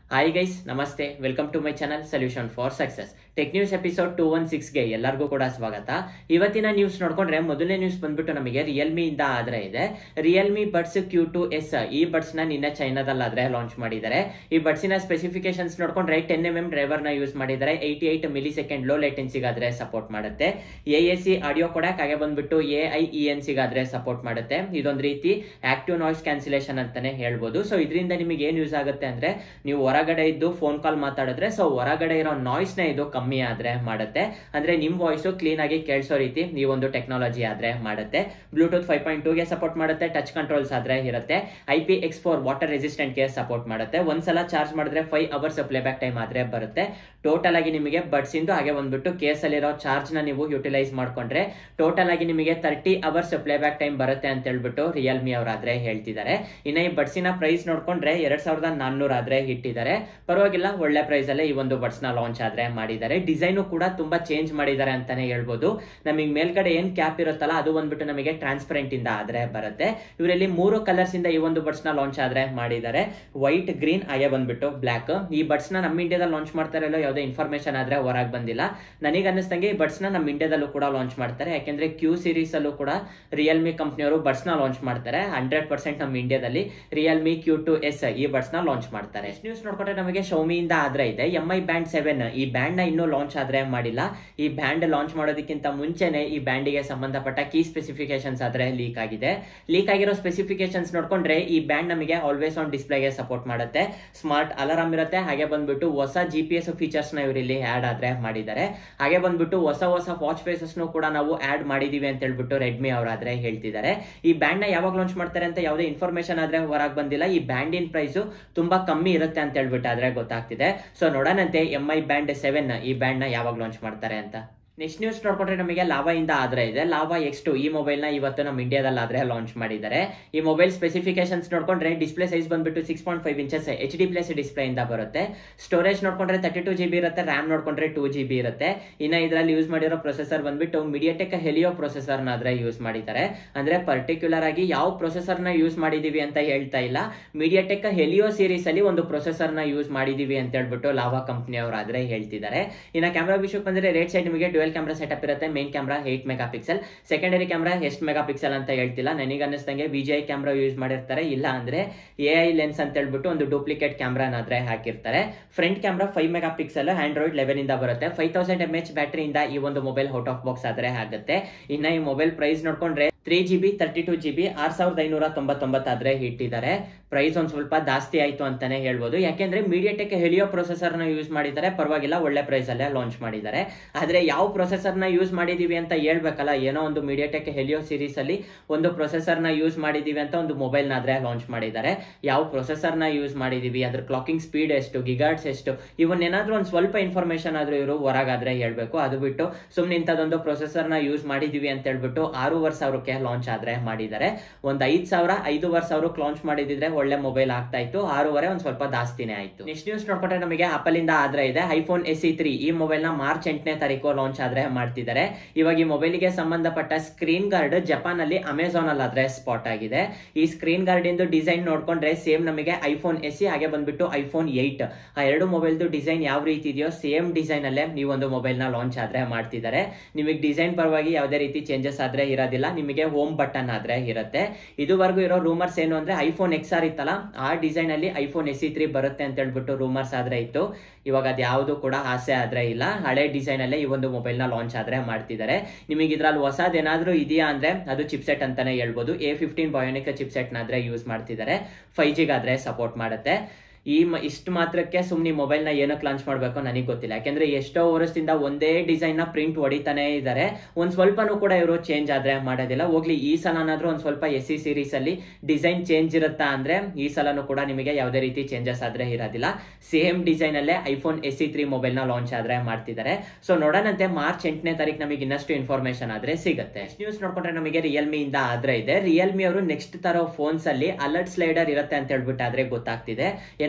hi guys ನಮಸ್ತೆ welcome to my channel solution for success tech news episode two one ಸಿಕ್ಸ್ಗೆ ಎಲ್ಲರಿಗೂ ಕೂಡ ಸ್ವಾಗತ ಇವತ್ತಿನ ನ್ಯೂಸ್ ನೋಡ್ಕೊಂಡ್ರೆ ಮೊದಲನೇ ನ್ಯೂಸ್ ಬಂದ್ಬಿಟ್ಟು ನಮಗೆ ರಿಯಲ್ಮಿ ಇಂದ ಆದ್ರೆ ಇದೆ Realme buds Q two S ಈ ಬಡ್ಸ್ ನ ನಿನ್ನೆ ಚೈನಾದಲ್ಲಾದ್ರೆ ಲಾಂಚ್ ಮಾಡಿದ್ದಾರೆ ಈ ಬಡ್ಸಿನ ಸ್ಪೆಸಿಫಿಕೇಶನ್ಸ್ ನೋಡ್ಕೊಂಡ್ರೆ ಟೆನ್ ಎಂ ಎಂ ಡ್ರೈವರ್ ನ ಯೂಸ್ ಮಾಡಿದ್ದಾರೆ eighty eight millisecond low ಲೇಟೆನ್ಸಿಗಾದ್ರೆ ಸಪೋರ್ಟ್ ಮಾಡುತ್ತೆ A S C audio codec ಹಾಗೆ ಬಂದ್ಬಿಟ್ಟು ಎ ಐ ಇ ಎನ್ ಸಿಗಾದ್ರೆ ಸಪೋರ್ಟ್ ಮಾಡುತ್ತೆ ಇದೊಂದು ರೀತಿ ಆಕ್ಟಿವ್ ನಾಯ್ಸ್ ಕ್ಯಾನ್ಸಲೇಷನ್ ಅಂತಾನೆ ಹೇಳ್ಬೋದು ಸೊ ಇದರಿಂದ ನಿಮಗೆ ಏನ್ ಯೂಸ್ ಆಗುತ್ತೆ ಅಂದ್ರೆ ನೀವು ಹೊರಗಡೆ ಇದ್ದು ಫೋನ್ ಕಾಲ್ ಮಾತಾಡಿದ್ರೆ ಸೊ ಹೊರಗಡೆ ಇರೋ ನಾಯ್ಸ್ ನ ಇದು ಕಮ್ಮಿ ಆದ್ರೆ ಮಾಡುತ್ತೆ ಅಂದ್ರೆ ನಿಮ್ ವಾಯ್ಸ್ ಕ್ಲೀನ್ ಆಗಿ ಕೇಳಿಸೋ ರೀತಿ ಈ ಒಂದು ಟೆಕ್ನಾಲಜಿ ಆದ್ರೆ ಮಾಡುತ್ತೆ ಬ್ಲೂಟೂತ್ ಫೈವ್ ಪಾಯಿಂಟ್ ಟೂ ಗೆ ಸಪೋರ್ಟ್ ಮಾಡುತ್ತೆ ಟಚ್ ಕಂಟ್ರೋಲ್ಸ್ ಆದ್ರೆ ಇರುತ್ತೆ I P X four water resistant ಗೆ ಸಪೋರ್ಟ್ ಮಾಡುತ್ತೆ ಒಂದ್ಸಲ ಚಾರ್ಜ್ ಮಾಡಿದ್ರೆ five hours playback time ಆದ್ರೆ ಬರುತ್ತೆ ಟೋಟಲ್ ಆಗಿ ನಿಮಗೆ ಬಡ್ಸ್ ಇಂದು ಹಾಗೆ ಬಂದ್ಬಿಟ್ಟು ಕೇಸ್ ಅಲ್ಲಿರೋ ಚಾರ್ಜ್ ನ ನೀವು ಯುಟಿಲೈಸ್ ಮಾಡ್ಕೊಂಡ್ರೆ ಟೋಟಲ್ ಆಗಿ ನಿಮಗೆ thirty hours playback time ಬರುತ್ತೆ ಅಂತ ಹೇಳ್ಬಿಟ್ಟು ರಿಯಲ್ಮಿ ಅವರಾದ್ರೆ ಹೇಳ್ತಿದ್ದಾರೆ ಇನ್ನ ಈ ಬಡ್ಸಿನ ಪ್ರೈಸ್ ನೋಡ್ಕೊಂಡ್ರೆ ಎರಡ್ ಸಾವಿರದ ನಾನ್ನೂರ ಆದ್ರೆ ಇಟ್ಟಿದ್ದಾರೆ ಪರವಾಗಿಲ್ಲ ಒಳ್ಳೆ ಪ್ರೈಸ್ ಅಲ್ಲೇ ಈ ಒಂದು ಬಡ್ಸ್ ನ ಲಾಂಚ್ ಆದ್ರೆ ಮಾಡಿದ್ದಾರೆ ಡಿಸೈನು ಕೂಡ ತುಂಬಾ ಚೇಂಜ್ ಮಾಡಿದ್ದಾರೆ ಅಂತಾನೆ ಹೇಳ್ಬೋದು ನಮಗೆ ಮೇಲ್ಗಡೆ ಏನ್ ಕ್ಯಾಪ್ ಇರುತ್ತಲ್ಲ ಅದು ಬಂದ್ಬಿಟ್ಟು ನಮಗೆ ಟ್ರಾನ್ಸ್ಪರೆಂಟ್ ಇಂದ ಆದ್ರೆ ಬರುತ್ತೆ ಇವರಲ್ಲಿ ಮೂರು ಕಲರ್ಸ್ ಇಂದ ಈ ಒಂದು ಬಡ್ಸ್ ನ ಲಾಂಚ್ ಆದ್ರೆ ಮಾಡಿದ್ದಾರೆ ವೈಟ್ ಗ್ರೀನ್ ಹಾಗೆ ಬಂದ್ಬಿಟ್ಟು ಬ್ಲಾಕ್ ಈ ಬಡ್ಸ್ ನ ನಮ್ಮ ಇಂಡಿಯಾದಲ್ಲಿ ಲಾಂಚ್ ಮಾಡ್ತಾರಲ್ಲೋ ಯಾವುದೇ ಇನ್ಫಾರ್ಮೇಶನ್ ಆದ್ರೆ ಹೊರಗೆ ಬಂದಿಲ್ಲ ನನಗೆ ಅನ್ನಿಸ್ತಂಗೆ ಈ ಬಡ್ಸ್ ನ ನಮ್ಮ ಇಂಡಿಯಾದಲ್ಲೂ ಕೂಡ ಲಾಂಚ್ ಮಾಡ್ತಾರೆ ಯಾಕೆಂದ್ರೆ ಕ್ಯೂ ಸೀರೀಸ್ ಅಲ್ಲೂ ಕೂಡ ರಿಯಲ್ಮಿ ಕಂಪ್ನಿಯವರು ಬಡ್ಸ್ ನ ಲಾಂಚ್ ಮಾಡ್ತಾರೆ ಹಂಡ್ರೆಡ್ ಪರ್ಸೆಂಟ್ ನಮ್ಮ ಇಂಡಿಯಾದಲ್ಲಿ ರಿಯಲ್ಮಿ ಕ್ಯೂ ಟು ಎಸ್ ಈ ಬಡ್ಸ್ ನ ಲಾಂಚ್ ಮಾಡ್ತಾರೆ ನ್ಯೂಸ್ ನೋಡ್ಕೊಂಡ್ರೆ ನಮಗೆ ಶೌಮಿಯಿಂದ ಆದ್ರೆ ಇದೆ ಎಂ ಐ ಬ್ಯಾಂಡ್ ಸೆವೆನ್ ಈ ಬ್ಯಾಂಡ್ ನ ಇನ್ನೂ ಲಾಂಚ್ ಆದ್ರೆ ಮಾಡಿಲ್ಲ ಈ ಬ್ಯಾಂಡ್ ಲಾಂಚ್ ಮಾಡೋದಕ್ಕಿಂತ ಮುಂಚೆನೆ ಈ ಬ್ಯಾಂಡಿಗೆ ಸಂಬಂಧಪಟ್ಟ ಕೀ ಸ್ಪೆಸಿಫಿಕೇಶನ್ಸ್ ಆದ್ರೆ ಲೀಕ್ ಆಗಿದೆ ಲೀಕ್ ಆಗಿರೋ ಸ್ಪೆಸಿಫಿಕೇಶನ್ಸ್ ನೋಡ್ಕೊಂಡ್ರೆ ಈ ಬ್ಯಾಂಡ್ ನಮಗೆ ಆಲ್ವೇಸ್ ಆನ್ ಡಿಸ್ಪ್ಲೇಗೆ ಸಪೋರ್ಟ್ ಮಾಡುತ್ತೆ ಸ್ಮಾರ್ಟ್ ಅಲಾರಾಮ್ ಇರುತ್ತೆ ಹಾಗೆ ಬಂದ್ಬಿಟ್ಟು ಹೊಸ ಜಿ ಪಿ ಎಸ್ ಫೀಚರ್ಸ್ ನ ಇವರಲ್ಲಿ ಆಡ್ ಆದ್ರೆ ಮಾಡಿದ್ದಾರೆ ಹಾಗೆ ಬಂದ್ಬಿಟ್ಟು ಹೊಸ ಹೊಸ ವಾಚ್ ಫೇಸಸ್ ಕೂಡ ನಾವು ಆಡ್ ಮಾಡಿದೀವಿ ಅಂತ ಹೇಳ್ಬಿಟ್ಟು ರೆಡ್ಮಿ ಅವರಾದ್ರೆ ಹೇಳ್ತಿದ್ದಾರೆ ಈ ಬ್ಯಾಂಡ್ ನ ಯಾವಾಗ ಲಾಂಚ್ ಮಾಡ್ತಾರೆ ಅಂತ ಯಾವುದೇ ಇನ್ಫಾರ್ಮೇಶನ್ ಆದ್ರೆ ಹೊರಗೆ ಬಂದಿಲ್ಲ ಈ ಬ್ಯಾಂಡಿನ ಪ್ರೈಸ್ ತುಂಬಾ ಕಮ್ಮಿ ಇರುತ್ತೆ ಅಂತ ಹೇಳ್ಬಿಟ್ಟು ಆದ್ರೆ ಗೊತ್ತಾಗ್ತಿದೆ ಸೊ ನೋಡೋಣಂತೆ ಎಂ ಐ ಬ್ಯಾಂಡ್ ಸೆವೆನ್ ಈ ಬ್ಯಾಂಡ್ ನ ಯಾವಾಗ ಲಾಂಚ್ ಮಾಡ್ತಾರೆ ಅಂತ ನೆಕ್ಸ್ಟ್ ನ್ಯೂಸ್ ನೋಡ್ಕೊಂಡ್ರೆ ನಮಗೆ ಲಾವಾ ಇಂದ ಆದ್ರೆ ಇದೆ ಲಾವಾ ಎಕ್ಸ್ ಟು ಈ ಮೊಬೈಲ್ ನ ಇವತ್ತು ನಮ್ಮ ಇಂಡಿಯಾದಲ್ಲಿ ಆದ್ರೆ ಲಾಂಚ್ ಮಾಡಿದ್ದಾರೆ ಈ ಮೊಬೈಲ್ ಸ್ಪೆಸಿಫಿಕೇಶನ್ಸ್ ನೋಡ್ಕೊಂಡ್ರೆ ಡಿಸ್ಪ್ಲೇ ಸೈಜ್ ಬಂದ್ಬಿಟ್ಟು six point five inches H D plus display ಇಂದ ಬರುತ್ತೆ ಸ್ಟೋರೇಜ್ ನೋಡ್ಕೊಂಡ್ರೆ ತರ್ಟಿ ಟೂ ಜಿ ಬಿ ಇರುತ್ತೆ ರ್ಯಾಮ್ ನೋಡ್ಕೊಂಡ್ರೆ ಟೂ ಜಿ ಬಿ ಇರುತ್ತೆ ಇನ್ನ ಇದರಲ್ಲಿ ಯೂಸ್ ಮಾಡಿರೋ ಪ್ರೊಸೆಸರ್ ಬಂದ್ಬಿಟ್ಟು ಮಿಡಿಯಾಟೆಕ್ ಹೆಲಿಯೋ ಪ್ರೊಸೆಸರ್ ನ ಆದ್ರೆ ಯೂಸ್ ಮಾಡಿದ್ದಾರೆ ಅಂದ್ರೆ ಪರ್ಟಿಕ್ಯುಲರ್ ಆಗಿ ಯಾವ ಪ್ರೊಸೆಸರ್ ನ ಯೂಸ್ ಮಾಡಿದೀವಿ ಅಂತ ಹೇಳ್ತಾ ಇಲ್ಲ ಮೀಡಿಯಾಟೆಕ್ ಹೆಲಿಯೋ ಸೀರೀಸ್ ಅಲ್ಲಿ ಒಂದು ಪ್ರೊಸೆಸರ್ ನ ಯೂಸ್ ಮಾಡಿದೀವಿ ಅಂತ ಹೇಳ್ಬಿಟ್ಟು ಲಾವಾ ಕಂಪ್ನಿ ಅವರಾದ್ರೆ ಹೇಳ್ತಿದ್ದಾರೆ ಇನ್ನ ಕ್ಯಾಮ್ರಾ ವಿಷಯಕ್ಕೆ ಬಂದ್ರೆ ರೇಟ್ ಸೈಡ್ ನಿಮಗೆ ಡುವೆಲ್ ಕ್ಯಾಮ್ರಾ ಸೆಟಪ್ ಇರುತ್ತೆ main camera eight megapixel secondary camera ಎಷ್ಟು ಮೆಗಾ ಪಿಕ್ಸೆಲ್ ಅಂತ ಹೇಳ್ತಿಲ್ಲ ನನಗೆ ಅನ್ನಿಸ್ತಂಗೆ V G A camera use ಮಾಡಿರ್ತಾರೆ ಇಲ್ಲ ಅಂದ್ರೆ ಎ ಐ ಲೆನ್ಸ್ ಅಂತ ಹೇಳ್ಬಿಟ್ಟು ಒಂದು ಡೂಪ್ಲಿಕೇಟ್ ಕ್ಯಾಮ್ರಾನಾದ್ರೆ ಹಾಕಿರ್ತಾರೆ front camera five megapixel android eleven ಇಂದ ಬರುತ್ತೆ ಫೈವ್ ತೌಸಂಡ್ ಎಂ ಎಚ್ ಬ್ಯಾಟರಿಯಿಂದ ಈ ಒಂದು ಮೊಬೈಲ್ ಔಟ್ ಆಫ್ ಬಾಕ್ಸ್ ಆದ್ರೆ ಆಗುತ್ತೆ ಇನ್ನ ಈ ಮೊಬೈಲ್ ಪ್ರೈಸ್ ನೋಡ್ಕೊಂಡ್ರೆ three G B thirty two G B ಆರ್ ಸಾವಿರದ ಐನೂರ ತೊಂಬತ್ತೊಂಬತ್ತಾದ್ರೆ ಇಟ್ಟಿದ್ದಾರೆ ಪ್ರೈಸ್ ಒಂದ್ ಸ್ವಲ್ಪ ಜಾಸ್ತಿ ಆಯ್ತು ಅಂತಾನೆ ಹೇಳ್ಬೋದು ಯಾಕೆಂದ್ರೆ ಮೀಡಿಯಾಟೆಕ್ ಹೆಲಿಯೋ ಪ್ರೊಸೆಸರ್ ನ ಯೂಸ್ ಮಾಡಿದ್ದಾರೆ ಪರವಾಗಿಲ್ಲ ಒಳ್ಳೆ ಪ್ರೈಸ್ ಅಲ್ಲೇ ಲಾಂಚ್ ಮಾಡಿದ್ದಾರೆ ಆದ್ರೆ ಯಾವ ಪ್ರೊಸೆಸರ್ ನ ಯೂಸ್ ಮಾಡಿದೀವಿ ಅಂತ ಹೇಳ್ಬೇಕಲ್ಲ ಏನೋ ಒಂದು ಮೀಡಿಯಾಟೆಕ್ ಹೆಲಿಯೋ ಸೀರೀಸ್ ಅಲ್ಲಿ ಒಂದು ಪ್ರೊಸೆಸರ್ ನ ಯೂಸ್ ಮಾಡಿದೀವಿ ಅಂತ ಒಂದು ಮೊಬೈಲ್ ನಾದ್ರೆ ಲಾಂಚ್ ಮಾಡಿದ್ದಾರೆ ಯಾವ ಪ್ರೊಸೆಸರ್ ನ ಯೂಸ್ ಮಾಡಿದೀವಿ ಅದ್ರ ಕ್ಲಾಕಿಂಗ್ ಸ್ಪೀಡ್ ಎಷ್ಟು ಗಿಗಾರ್ಡ್ಸ್ ಎಷ್ಟು ಇವನ್ನೇನಾದ್ರೂ ಒಂದು ಸ್ವಲ್ಪ ಇನ್ಫಾರ್ಮೇಶನ್ ಆದ್ರೂ ಇವರು ಹೊರಗಾದ್ರೆ ಹೇಳ್ಬೇಕು ಅದು ಬಿಟ್ಟು ಸುಮ್ನೆ ಇಂಥದೊಂದು ಪ್ರೊಸೆಸರ್ ನ ಯೂಸ್ ಮಾಡಿದೀವಿ ಅಂತ ಹೇಳ್ಬಿಟ್ಟು ಆರೂವರೆ ಸಾವಿರಕ್ಕೆ ಲಾಂಚ್ ಆದ್ರೆ ಮಾಡಿದ್ದಾರೆ ಒಂದ್ ಐದ್ ಸಾವಿರ ಐದೂವರೆ ಸಾವಿರಕ್ಕೆ ಲಾಂಚ್ ಮಾಡಿದಿದ್ರೆ ಒಳ್ಳೆ ಮೊಬೈಲ್ ಆಗ್ತಾ ಇತ್ತು ಆರೂವರೆ ಒಂದ್ ಸ್ವಲ್ಪ ಜಾಸ್ತಿನೇ ಆಯ್ತು ನೆಕ್ಸ್ಟ್ ನ್ಯೂಸ್ ನೋಡ್ಕೊಂಡ್ರೆ ನಮಗೆ ಆಪಲ್ ಇಂದ ಆದ್ರೆ ಇದೆ ಐಫೋನ್ ಎಸ್ ಸಿ ತ್ರೀ ಈ ಮೊಬೈಲ್ ನ ಮಾರ್ಚ್ ಎಂಟನೇ ತಾರೀಕು ಲಾಂಚ್ ಆದ್ರೆ ಮಾಡ್ತಿದ್ದಾರೆ ಇವಾಗ ಈ ಮೊಬೈಲ್ ಗೆ ಸಂಬಂಧಪಟ್ಟ ಸ್ಕ್ರೀನ್ ಗಾರ್ಡ್ ಜಪಾನ್ ಅಲ್ಲಿ ಅಮೆಝಾನ್ ಅಲ್ಲಿ ಆದ್ರೆ ಸ್ಪಾಟ್ ಆಗಿದೆ ಈ ಸ್ಕ್ರೀನ್ ಗಾರ್ಡ್ ಇಂದು ಡಿಸೈನ್ ನೋಡ್ಕೊಂಡ್ರೆ ಸೇಮ್ ನಮಗೆ ಐಫೋನ್ ಎಸ್ ಸಿ ಹಾಗೆ ಬಂದ್ಬಿಟ್ಟು ಐಫೋನ್ ಏಟ್ ಆ ಎರಡು ಮೊಬೈಲ್ ಡಿಸೈನ್ ಯಾವ ರೀತಿ ಇದೆಯೋ ಸೇಮ್ ಡಿಸೈನ್ ಅಲ್ಲೇ ಈ ಒಂದು ಮೊಬೈಲ್ ನ ಲಾಂಚ್ ಆದ್ರೆ ಮಾಡ್ತಿದ್ದಾರೆ ನಿಮಗೆ ಡಿಸೈನ್ ಪರವಾಗಿ ಯಾವುದೇ ರೀತಿ ಚೇಂಜಸ್ ಆದ್ರೆ ಇರೋದಿಲ್ಲ ನಿಮಗೆ ಹೋಮ್ ಬಟನ್ ಆದ್ರೆ ಇರುತ್ತೆ ಇದುವರೆಗೂ ಇರೋ ರೂಮರ್ಸ್ ಏನು ಅಂದ್ರೆ ಐಫೋನ್ ಎಕ್ಸ್ ಆರ್ ಇತ್ತಲ್ಲ ಆ ಡಿಸೈನ್ ಅಲ್ಲಿ ಐಫೋನ್ ಎಸ್ ಸಿ ತ್ರೀ ಬರುತ್ತೆ ಅಂತ ಹೇಳ್ಬಿಟ್ಟು ರೂಮರ್ಸ್ ಆದ್ರೆ ಇತ್ತು ಇವಾಗ ಅದು ಯಾವುದು ಕೂಡ ಆಸೆ ಆದ್ರೆ ಇಲ್ಲ ಹಳೆ ಡಿಸೈನ್ ಅಲ್ಲೇ ಈ ಒಂದು ಮೊಬೈಲ್ ನ ಲಾಂಚ್ ಆದ್ರೆ ಮಾಡ್ತಿದ್ದಾರೆ ನಿಮಗೆ ಇದ್ರಲ್ಲಿ ಹೊಸದೇನಾದ್ರೂ ಇದೆಯಾ ಅಂದ್ರೆ ಅದು ಚಿಪ್ಸೆಟ್ ಅಂತಾನೆ ಹೇಳ್ಬೋದು ಎ ಫಿಫ್ಟೀನ್ ಬಯೋನಿಕ್ ಚಿಪ್ಸೆಟ್ ನಾದ್ರೆ ಯೂಸ್ ಮಾಡ್ತಿದ್ದಾರೆ ಫೈವ್ ಜಿಗಾದ್ರೆ ಸಪೋರ್ಟ್ ಮಾಡುತ್ತೆ ಈ ಇಷ್ಟು ಮಾತ್ರಕ್ಕೆ ಸುಮ್ನೆ ಮೊಬೈಲ್ ನ ಏನಕ್ಕೆ ಲಾಂಚ್ ಮಾಡಬೇಕು ನನಗೆ ಗೊತ್ತಿಲ್ಲ ಯಾಕೆಂದ್ರೆ ಎಷ್ಟೋ ವರ್ಷದಿಂದ ಒಂದೇ ಡಿಸೈನ್ ನ ಪ್ರಿಂಟ್ ಹೊಡಿತಾನೆ ಇದ್ದಾರೆ ಒಂದ್ ಸ್ವಲ್ಪನೂ ಕೂಡ ಇವರು ಚೇಂಜ್ ಆದ್ರೆ ಮಾಡೋದಿಲ್ಲ ಹೋಗ್ಲಿ ಈ ಸಲನಾದ್ರೂ ಒಂದ್ ಸ್ವಲ್ಪ ಎಸ್ ಸಿ ಸೀರೀಸ್ ಅಲ್ಲಿ ಡಿಸೈನ್ ಚೇಂಜ್ ಇರುತ್ತಾ ಅಂದ್ರೆ ಈ ಸಲನೂ ಕೂಡ ನಿಮಗೆ ಯಾವುದೇ ರೀತಿ ಚೇಂಜಸ್ ಆದ್ರೆ ಇರೋದಿಲ್ಲ ಸೇಮ್ ಡಿಸೈನ್ ಅಲ್ಲೇ iPhone S E three mobile ನ ಲಾಂಚ್ ಆದ್ರೆ ಮಾಡ್ತಿದ್ದಾರೆ ಸೊ ನೋಡೋಣಂತೆ ಮಾರ್ಚ್ ಎಂಟನೇ ತಾರೀಕು ನಮಗೆ ಇನ್ನಷ್ಟು ಇನ್ಫಾರ್ಮೇಶನ್ ಆದ್ರೆ ಸಿಗುತ್ತೆ ನ್ಯೂಸ್ ನೋಡ್ಕೊಂಡ್ರೆ ನಮಗೆ ರಿಯಲ್ಮಿ ಇಂದ ಆದ್ರೆ ಇದೆ ರಿಯಲ್ಮಿ ಅವರು ನೆಕ್ಸ್ಟ್ ತರೋ ಫೋನ್ಸ್ ಅಲ್ಲಿ ಅಲರ್ಟ್ ಸ್ಲೈಡರ್ ಇರುತ್ತೆ ಅಂತ ಹೇಳ್ಬಿಟ್ಟು ಆದ್ರೆ ಗೊತ್ತಾಗ್ತಿದೆ ಏನಪ್ಪ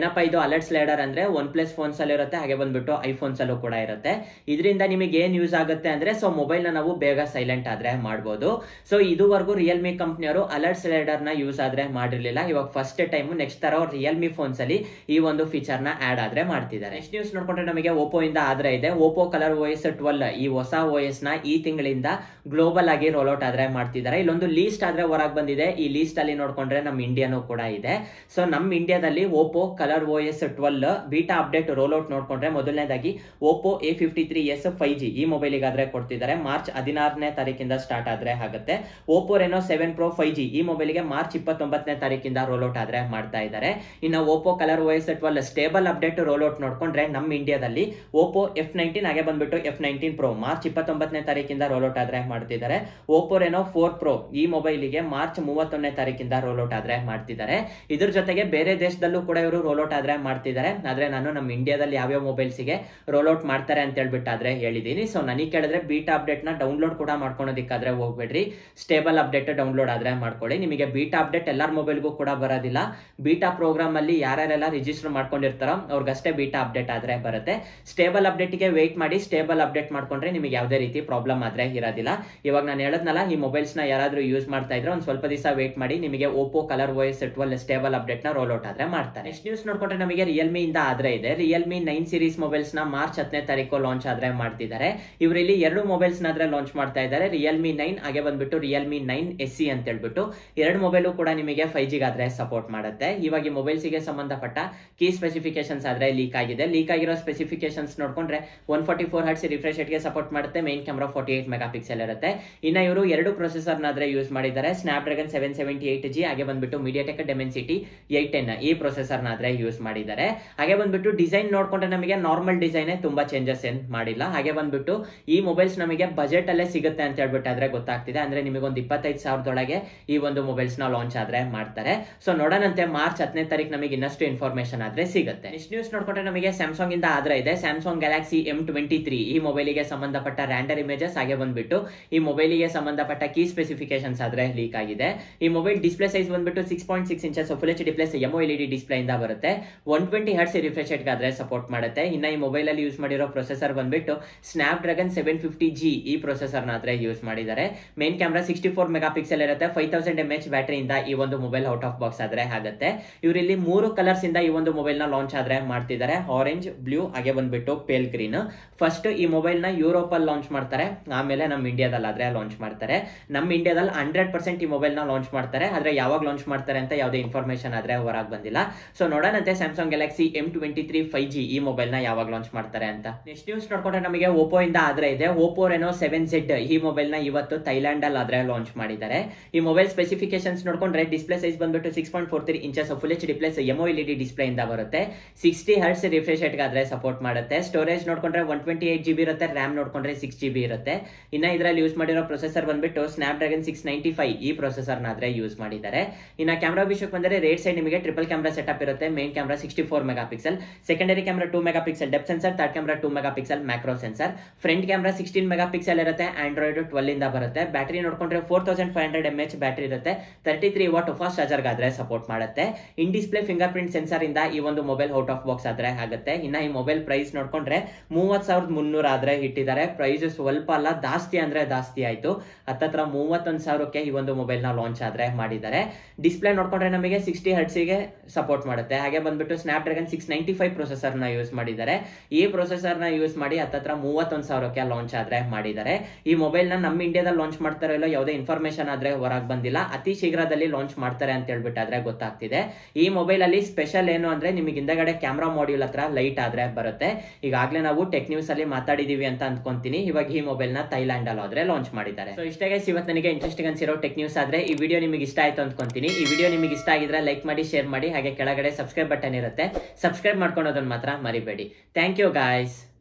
ಏನಪ್ಪಾ ಇದು ಅಲರ್ಟ್ ಸ್ಲೈಡರ್ ಅಂದ್ರೆ ಒನ್ ಪ್ಲಸ್ ಫೋನ್ಸ್ ಅಲ್ಲಿ ಇರುತ್ತೆ ಹಾಗೆ ಬಂದ್ಬಿಟ್ಟು ಐಫೋನ್ಸ್ ಅಲ್ಲೂ ಕೂಡ ಇರುತ್ತೆ ಇದರಿಂದ ನಿಮಗೆ ಏನ್ ಯೂಸ್ ಆಗುತ್ತೆ ಅಂದ್ರೆ ಸೊ ಮೊಬೈಲ್ ನ ನಾವು ಬೇಗ ಸೈಲೆಂಟ್ ಆದ್ರೆ ಮಾಡ್ಬೋದು ಸೊ ಇದುವರೆಗೂ ರಿಯಲ್ಮಿ ಕಂಪ್ನಿಯವರು ಅಲರ್ಟ್ ಸ್ಲೈಡರ್ ನ ಯೂಸ್ ಆದ್ರೆ ಮಾಡಿರ್ಲಿಲ್ಲ ಇವಾಗ ಫಸ್ಟ್ ಟೈಮ್ ನೆಕ್ಸ್ಟ್ ತರ ರಿಯಲ್ಮಿ ಫೋನ್ಸ್ ಅಲ್ಲಿ ಈ ಒಂದು ಫೀಚರ್ ನ ಆಡ್ ಆದ್ರೆ ಮಾಡ್ತಿದ್ದಾರೆ ನೆಕ್ಸ್ಟ್ ನ್ಯೂಸ್ ನೋಡ್ಕೊಂಡ್ರೆ ನಮಗೆ ಓಪೋ ಇಂದ ಆದ್ರೆ ಇದೆ Oppo Color O S twelve ಈ ಹೊಸ ಓ ಎಸ್ ನ ಈ ತಿಂಗಳಿಂದ ಗ್ಲೋಬಲ್ ಆಗಿ ರೋಲ್ಔಟ್ ಆದ್ರೆ ಮಾಡ್ತಿದ್ದಾರೆ ಇಲ್ಲೊಂದು ಲೀಸ್ಟ್ ಆದ್ರೆ ಹೊರಗೆ ಬಂದಿದೆ ಈ ಲೀಸ್ಟ್ ಅಲ್ಲಿ ನೋಡ್ಕೊಂಡ್ರೆ ನಮ್ ಇಂಡಿಯಾನು ಕೂಡ ಇದೆ ಸೊ ನಮ್ ಇಂಡಿಯಾದಲ್ಲಿ Oppo Color O S twelve beta update rollout ನೋಡ್ಕೊಂಡ್ರೆ ಮೊದಲನೇದಾಗಿ Oppo A fifty three S five G ಈ ಮೊಬೈಲಿಗೆ ಆದ್ರೆ ಕೊಡ್ತಿದ್ದಾರೆ ಮಾರ್ಚ್ ಹದಿನಾರನೇ ತಾರೀಕಿಂದ ಸ್ಟಾರ್ಟ್ ಆದ್ರೆ ಆಗುತ್ತೆ Oppo Reno seven pro five G ಈ ಮೊಬೈಲಿಗೆ ಮಾರ್ಚ್ ಇಪ್ಪತ್ತೊಂಬತ್ತನೇ ತಾರೀಕಿಂದ ರೋಲ್ಔಟ್ ಆದ್ರೆ ಮಾಡ್ತಾ ಇದ್ದಾರೆ ಇನ್ನು Oppo Color O S twelve stable update rollout ನೋಡ್ಕೊಂಡ್ರೆ ನಮ್ಮ ಇಂಡಿಯಾದಲ್ಲಿ ಓಪೋ ಎಫ್ ನೈನ್ಟೀನ್ ಹಾಗೆ ಬಂದ್ಬಿಟ್ಟು ಎಫ್ ನೈನ್ಟೀನ್ ಪ್ರೋ ಮಾರ್ಚ್ ಇಪ್ಪತ್ತೊಂಬತ್ತನೇ ತಾರೀಕಿಂದ ರೋಲ್ಔಟ್ ಆದ್ರೆ ಮಾಡ್ತಿದ್ದಾರೆ ಓಪೋ ರೆನೋ ಫೋರ್ ಪ್ರೋ ಈ ಮೊಬೈಲಿಗೆ ಮಾರ್ಚ್ ಮೂವತ್ತೊಂದನೇ ತಾರೀಕಿಂದ ರೋಲ್ಔಟ್ ಆದ್ರೆ ಮಾಡ್ತಿದ್ದಾರೆ ಇದ್ರ ಜೊತೆಗೆ ಬೇರೆ ದೇಶದಲ್ಲೂ ಕೂಡ ಇವರು ರೋಲ್ಔಟ್ ಆದ್ರೆ ಮಾಡ್ತಿದ್ದಾರೆ ಆದ್ರೆ ನಾನು ನಮ್ಮ ಇಂಡಿಯಾದಲ್ಲಿ ಯಾವ್ಯಾವ ಮೊಬೈಲ್ಸ್ಗೆ ರೋಲ್ಔಟ್ ಮಾಡ್ತಾರೆ ಅಂತ ಹೇಳ್ಬಿಟ್ಟು ಆದ್ರೆ ಹೇಳಿದೀನಿ ಸೊ ನನಗೆ ಕೇಳಿದ್ರೆ ಬೀಟಾ ಅಪ್ಡೇಟ್ ನ ಡೌನ್ಲೋಡ್ ಕೂಡ ಮಾಡ್ಕೊಳೋದಕ್ಕಾದ್ರೆ ಹೋಗ್ಬೇಡ್ರಿ ಸ್ಟೇಬಲ್ ಅಪ್ಡೇಟ್ ಡೌನ್ಲೋಡ್ ಆದ್ರೆ ಮಾಡ್ಕೊಳ್ಳಿ ನಿಮಗೆ ಬೀಟಾ ಅಪ್ಡೇಟ್ ಎಲ್ಲರ ಮೊಬೈಲ್ಗೂ ಕೂಡ ಬರೋದಿಲ್ಲ ಬೀಟಾ ಪ್ರೋಗ್ರಾಮ್ ಅಲ್ಲಿ ಯಾರ್ಯಾರೆಲ್ಲ ರಿಜಿಸ್ಟರ್ ಮಾಡ್ಕೊಂಡಿರ್ತಾರೋ ಅವ್ರಿಗಷ್ಟೇ ಬೀಟಾ ಅಪ್ಡೇಟ್ ಆದ್ರೆ ಬರುತ್ತೆ ಸ್ಟೇಬಲ್ ಅಪ್ಡೇಟ್ಗೆ ವೇಟ್ ಮಾಡಿ ಸ್ಟೇಬಲ್ ಅಪ್ಡೇಟ್ ಮಾಡ್ಕೊಂಡ್ರೆ ನಿಮಗೆ ಯಾವುದೇ ರೀತಿ ಪ್ರಾಬ್ಲಮ್ ಆದ್ರೆ ಇರೋದಿಲ್ಲ ಇವಾಗ ನಾನು ಹೇಳದ್ನಲ್ಲ ಈ ಮೊಬೈಲ್ಸ್ ನ ಯಾರಾದ್ರೂ ಯೂಸ್ ಮಾಡ್ತಾ ಇದ್ರೆ ಒಂದ್ ಸ್ವಲ್ಪ ದಿವಸ ವೇಟ್ ಮಾಡಿ ನಿಮಗೆ Oppo Color voice twelve stable update ನ ರೋಲ್ ಔಟ್ ಆದ್ರೆ ಮಾಡ್ತಾರೆ ನೆಕ್ಸ್ಟ್ ನ್ಯೂಸ್ ನೋಡ್ಕೊಂಡ್ರೆ ನಮಗೆ ರಿಯಲ್ಮಿ ಇಂದ ಆದ್ರೆ ಇದೆ ರಿಯಲ್ಮಿ ನೈನ್ ಸೀರೀಸ್ ಮೊಬೈಲ್ಸ್ ನ ಮಾರ್ಚ್ ಹತ್ತನೇ ತಾರೀಕು ಲಾಂಚ್ ಆದ್ರೆ ಮಾಡ್ತಿದ್ದಾರೆ ಇವರಲ್ಲಿ ಎರಡು ಮೊಬೈಲ್ಸ್ ನ ಲಾಂಚ್ ಮಾಡ್ತಾ ಇದ್ದಾರೆ ರಿಯಲ್ಮಿ ನೈನ್ ಹಾಗೆ ಬಂದ್ಬಿಟ್ಟು ರಿಯಲ್ಮಿ ನೈನ್ ಎಸ್ ಸಿ ಅಂತ ಹೇಳ್ಬಿಟ್ಟು ಎರಡು ಮೊಬೈಲು ಕೂಡ ನಿಮಗೆ ಫೈವ್ ಜಿಗೆ ಆದ್ರೆ ಸಪೋರ್ಟ್ ಮಾಡುತ್ತೆ ಇವಾಗ ಈ ಮೊಬೈಲ್ಸ್ ಗೆ ಸಂಬಂಧಪಟ್ಟ ಕೀ ಸ್ಪೆಸಿಫಿಕೇಶನ್ಸ್ ಆದ್ರೆ ಲೀಕ್ ಆಗಿದೆ ಲೀಕ್ ಆಗಿರೋ ಸ್ಪೆಸಿಫಿಕೇಶನ್ಸ್ ನೋಡ್ಕೊಂಡ್ರೆ one forty four hertz refresh ಗೆ ಸಪೋರ್ಟ್ ಮಾಡುತ್ತೆ main camera forty eight megapixel ಇರುತ್ತೆ ಇನ್ನ ಇವರು ಎರಡು ಪ್ರೊಸೆಸರ್ ನಾದ್ರೆ ಯೂಸ್ ಮಾಡಿದ್ದಾರೆ Snapdragon seven seventy eight G ಹಾಗೆ ಬಂದ್ಬಿಟ್ಟು ಮೀಡಿಯಾಟೆಕ್ ಡೆಮೆನ್ಸಿಟಿ ಏಟ್ ಟೆನ್ ಈ ಪ್ರೊಸೆಸರ್ ನಾದ್ರೆ ಯೂಸ್ ಮಾಡಿದ್ದಾರೆ ಹಾಗೆ ಬಂದ್ಬಿಟ್ಟು ಡಿಸೈನ್ ನೋಡ್ಕೊಂಡ್ರೆ ನಮಗೆ ನಾರ್ಮಲ್ ಡಿಸೈನ್ ತುಂಬಾ ಚೇಂಜಸ್ ಏನ್ ಮಾಡಿಲ್ಲ ಹಾಗೆ ಬಂದ್ಬಿಟ್ಟು ಈ ಮೊಬೈಲ್ಸ್ ನಮಗೆ ಬಜೆಟ್ ಅಲ್ಲೇ ಸಿಗುತ್ತೆ ಅಂತ ಹೇಳ್ಬಿಟ್ಟು ಆದ್ರೆ ಗೊತ್ತಾಗ್ತಿದೆ ಅಂದ್ರೆ ನಿಮಗೆ ಒಂದು ಇಪ್ಪತ್ತೈದು ಸಾವಿರದೊಳಗೆ ಈ ಒಂದು ಮೊಬೈಲ್ಸ್ ನ ಲಾಂಚ್ ಆದ್ರೆ ಮಾಡ್ತಾರೆ ಸೊ ನೋಡೋಣಂತೆ ಮಾರ್ಚ್ ಹತ್ತನೇ ತಾರೀಕು ನಮಗೆ ಇನ್ನಷ್ಟು ಇನ್ಫಾರ್ಮೇಶನ್ ಆದ್ರೆ ಸಿಗುತ್ತೆ ನೆಕ್ಸ್ಟ್ ನ್ಯೂಸ್ ನೋಡ್ಕೊಂಡ್ರೆ ನಮಗೆ ಸ್ಯಾಮ್ಸಂಗ್ ಇಂದ ಆದ್ರೆ ಇದೆ Samsung Galaxy M twenty three ಈ ಮೊಬೈಲಿಗೆ ಸಂಬಂಧಪಟ್ಟ ರ್ಯಾಂಡರ್ ಇಮೇಜಸ್ ಹಾಗೆ ಬಂದ್ಬಿಟ್ಟು ಈ ಮೊಬೈಲಿಗೆ ಸಂಬಂಧಪಟ್ಟ ಕೀ ಸ್ಪೆಸಿಫಿಕೇಶನ್ಸ್ ಆದ್ರೆ ಲೀಕ್ ಆಗಿದೆ ಈ ಮೊಬೈಲ್ ಡಿಸ್ಪ್ಲೇ ಸೈಜ್ ಬಂದ್ಬಿಟ್ಟು six point six inches full H D plus AMOLED display ಇಂದ ಬರುತ್ತೆ ಒನ್ ಟ್ವೆಂಟಿ ಹರ್ಟ್ಸ್ ರಿಫ್ರೆಶ್ ಆದ್ರೆ ಸಪೋರ್ಟ್ ಮಾಡುತ್ತೆ ಇನ್ನ ಈ ಮೊಬೈಲ್ ಅಲ್ಲಿ ಯೂಸ್ ಮಾಡಿರೋ ಪ್ರೊಸೆಸರ್ ಬಂದ್ಬಿಟ್ಟು Snapdragon seven fifty G ಈ ಪ್ರೊಸೆಸರ್ ಆದ್ರೆ ಯೂಸ್ ಮಾಡಿದ್ದಾರೆ main camera sixty four megapixel ಇರುತ್ತೆ ಫೈವ್ ತೌಸಂಡ್ ಎಂ ಎಚ್ ಬ್ಯಾಟರಿಯಿಂದ ಈ ಒಂದು ಮೊಬೈಲ್ ಔಟ್ ಆಫ್ ಬಾಕ್ಸ್ ಆದ್ರೆ ಆಗುತ್ತೆ ಇವರಲ್ಲಿ ಮೂರು ಕಲರ್ಸ್ ಇಂದ ಈ ಒಂದು ಮೊಬೈಲ್ ನ ಲಾಂಚ್ ಆದ್ರೆ ಮಾಡ್ತಿದ್ದಾರೆ ಆರೆಂಜ್ ಬ್ಲೂ ಹಾಗೆ ಬಂದ್ಬಿಟ್ಟು ಪೇಲ್ ಗ್ರೀನ್ ಫಸ್ಟ್ ಈ ಮೊಬೈಲ್ ನ ಯುರೋಪ್ ಅಲ್ಲಿ ಲಾಂಚ್ ಮಾಡ್ತಾರೆ ಆಮೇಲೆ ನಮ್ಮ ಇಂಡಿಯಾದಲ್ಲಿ ಆದ್ರೆ ಲಾಂಚ್ ಮಾಡ್ತಾರೆ ನಮ್ಮ ಇಂಡಿಯಾದಲ್ಲಿ ಹಂಡ್ರೆಡ್ ಪರ್ಸೆಂಟ್ ಈ ಮೊಬೈಲ್ ನ ಲಾಂಚ್ ಮಾಡ್ತಾರೆ ಆದ್ರೆ ಯಾವಾಗ ಲಾಂಚ್ ಮಾಡ್ತಾರೆ ಅಂತ ಯಾವುದೇ ಇನ್ಫಾರ್ಮೇಶನ್ ಆದ್ರೆ ಹೊರಗೆ ಬಂದಿಲ್ಲ ಸೊ ನೋಡೋಣಂತೆ Samsung Galaxy M twenty three five G ಈ ಮೊಬೈಲ್ ನ ಯಾವಾಗ ಲಾಂಚ್ ಮಾಡ್ತಾರೆ ಅಂತ ನೆಕ್ಸ್ಟ್ ನ್ಯೂಸ್ ನೋಡ್ಕೊಂಡ್ರೆ ನಮಗೆ ಓಪೋ ಇಂದ ಆದ್ರೆ ಇದೆ ಓಪೋ ರೆನೋ ಸೆವೆನ್ ಜೆಡ್ ಈ ಮೊಬೈಲ್ ನ ಇವತ್ತು ಥೈಲ್ಯಾಂಡ್ ಅಲ್ಲಿ ಆದ್ರೆ ಲಾಂಚ್ ಮಾಡಿದ್ದಾರೆ ಈ ಮೊಬೈಲ್ ಸ್ಪೆಸಿಫಿಕೇಶನ್ಸ್ ನೋಡ್ಕೊಂಡ್ರೆ ಡಿಸ್ಪ್ಲೇ ಸೈಜ್ ಬಂದ್ಬಿಟ್ಟು six point four three inches full H D plus AMOLED display ಇಂದ ಬರುತ್ತೆ ಸಿಕ್ಸ್ಟಿ ಹರ್ಟ್ಸ್ ರಿಫ್ರೆಶ್ ಆದ್ರೆ ಸಪೋರ್ಟ್ ಮಾಡುತ್ತೆ ಸ್ಟೋರೇಜ್ ನೋಡ್ಕೊಂಡ್ರೆ one twenty eight G B ಇರುತ್ತೆ ರ್ಯಾಮ್ ನೋಡ್ಕೊಂಡ್ರೆ ಸಿಕ್ಸ್ ಜಿ ಬಿ ಇರುತ್ತೆ ಇನ್ನ ಇದರಲ್ಲಿ ಯೂಸ್ ಮಾಡಿರೋ ಪ್ರೊಸೆಸರ್ ಬಂದ್ಬಿಟ್ಟು Snapdragon six ninety five ಈ ಪ್ರೊಸೆಸರ್ ಆದ್ರೆ ಯೂಸ್ ಮಾಡಿದ್ದಾರೆ ಇನ್ನ ಕ್ಯಾಮ್ರಾ ವಿಷಯಕ್ಕೆ ಬಂದರೆ ರೇಟ್ ಸೈಡ್ ನಿಮಗೆ ಟ್ರಿಪಲ್ ಕ್ಯಾಮ್ರಾ ಸೆಟಪ್ ಇರುತ್ತೆ main camera sixty four megapixel secondary camera two megapixel depth sensor third camera two megapixel macro sensor front camera sixteen megapixel ಇರುತ್ತೆ android twelve ಇಂದ ಬರುತ್ತೆ battery ನೋಡ್ಕೊಂಡ್ರೆ four thousand five hundred M H battery ಇರುತ್ತೆ thirty three watt fast charger ಆದ್ರೆ support ಮಾಡುತ್ತೆ in display fingerprint sensor ಇಂದ ಈ ಒಂದು ಮೊಬೈಲ್ ಔಟ್ ಆಫ್ ಬಾಕ್ಸ್ ಆದ್ರೆ ಆಗುತ್ತೆ ಇನ್ನ ಈ ಮೊಬೈಲ್ ಪ್ರೈಸ್ ನೋಡ್ಕೊಂಡ್ರೆ ಮೂವತ್ ಸಾವಿರದ ಮುನ್ನೂರ ಆದ್ರೆ ಇಟ್ಟಿದ್ದಾರೆ ಪ್ರೈಸ್ ಸ್ವಲ್ಪ ಅಲ್ಲ ಜಾಸ್ತಿ ಅಂದ್ರೆ ಜಾಸ್ತಿ ಆಯ್ತು ಹತ್ತತ್ರ ಮೂವತ್ತೊಂದು ಸಾವಿರಕ್ಕೆ ಈ ಒಂದು ಮೊಬೈಲ್ ನ ಲಾಂಚ್ ಆದ್ರೆ ಮಾಡಿದ್ದಾರೆ ಡಿಸ್ಪ್ಲೇ ನೋಡ್ಕೊಂಡ್ರೆ ನಮಗೆ ಸಿಕ್ಸ್ಟಿ ಹರ್ಟ್ಸಿಗೆ ಸಪೋರ್ಟ್ ಮಾಡುತ್ತೆ ಹಾಗೆ ಬಂದ್ಬಿಟ್ಟು Snapdragon six ninety five processor ನ ಯೂಸ್ ಮಾಡಿದ್ದಾರೆ ಈ ಪ್ರೊಸೆಸರ್ ನ ಯೂಸ್ ಮಾಡಿ ಹತ್ತತ್ರ ಮೂವತ್ತೊಂದು ಸಾವಿರಕ್ಕೆ ಲಾಂಚ್ ಆದ್ರೆ ಮಾಡಿದ್ದಾರೆ ಈ ಮೊಬೈಲ್ ನ ನಮ್ಮ ಇಂಡಿಯಾದಲ್ಲಿ ಲಾಂಚ್ ಮಾಡ್ತಾರೋ ಇಲ್ಲೋ ಯಾವುದೇ ಇನ್ಫಾರ್ಮೇಶನ್ ಆದ್ರೆ ಹೊರಗೆ ಬಂದಿಲ್ಲ ಅತಿ ಶೀಘ್ರದಲ್ಲಿ ಲಾಂಚ್ ಮಾಡ್ತಾರೆ ಅಂತ ಹೇಳ್ಬಿಟ್ಟು ಆದ್ರೆ ಗೊತ್ತಾಗ್ತಿದೆ ಈ ಮೊಬೈಲ್ ಅಲ್ಲಿ ಸ್ಪೆಷಲ್ ಏನು ಅಂದ್ರೆ ನಿಮಗೆ ಹಿಂದಗಡೆ ಕ್ಯಾಮ್ರಾ ಮಾಡ್ಯೂಲ್ ಹತ್ರ ಲೈಟ್ ಆದ್ರೆ ಬರುತ್ತೆ ಈಗಾಗಲೇ ನಾವು ಟೆಕ್ ನ್ಯೂಸ್ ಅಲ್ಲಿ ಮಾತಾಡಿದೀವಿ ಅಂತ ಅನ್ಕೊಂತೀನಿ ಇವಾಗ ಈ ಮೊಬೈಲ್ ನ ಥೈಲ್ಯಾಂಡ್ ಅಲ್ಲಿ ಆದ್ರೆ ಲಾಂಚ್ ಮಾಡಿದ್ದಾರೆ ಸೊ ಇಷ್ಟೇ guys, ಇವತ್ತು ನನಗೆ ಇಂಟ್ರೆಸ್ಟಿಂಗ್ ಅನ್ಸಿರೋ ಟೆಕ್ ನ್ಯೂಸ್ ಆದ್ರೆ ಈ ವಿಡಿಯೋ ನಿಮಗೆ ಇಷ್ಟ ಆಯ್ತು ಅನ್ಕೊಂತೀನಿ ಈ ವಿಡಿಯೋ ನಿಮಗೆ ಇಷ್ಟ ಆಗಿದ್ರೆ ಲೈಕ್ ಮಾಡಿ ಶೇರ್ ಮಾಡಿ ಹಾಗೆ ಕೆಳಗಡೆ ಸಬ್ಸ್ಕ್ರೈಬ್ ಬಟನ್ ಇರುತ್ತೆ ಸಬ್ಸ್ಕ್ರೈಬ್ ಮಾಡ್ಕೊಳೋದನ್ನ ಮಾತ್ರ ಮರಿಬೇಡಿ ಥ್ಯಾಂಕ್ ಯು ಗಾಯ್ಸ್